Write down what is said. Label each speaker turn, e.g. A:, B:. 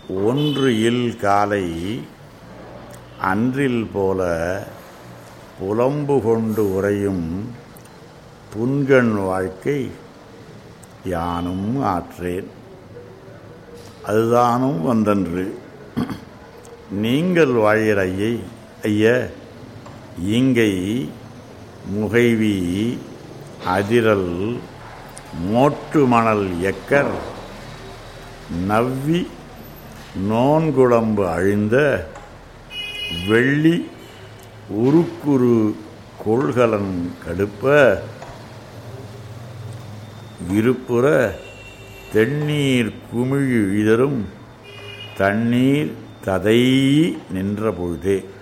A: ஒன்று இல் காலை அன்றில் போல புலம்பு கொண்டு உறையும் புன்கண் வாழ்க்கை யானும் ஆற்றேன் அதுதானும் வந்தன்று நீங்கள் வாழ்கிற ஐயை ஐய ஈங்கை முகைவி அதிரல் மோட்டு மணல் எக்கர் நவ்வி நோன்குழம்பு அழிந்த வெள்ளி உருக்குரு கொள்கலன் கடுப்ப விருப்புற தென்னீர் குமிழ் இதரும் தண்ணீர் ததை நின்ற பொழுதே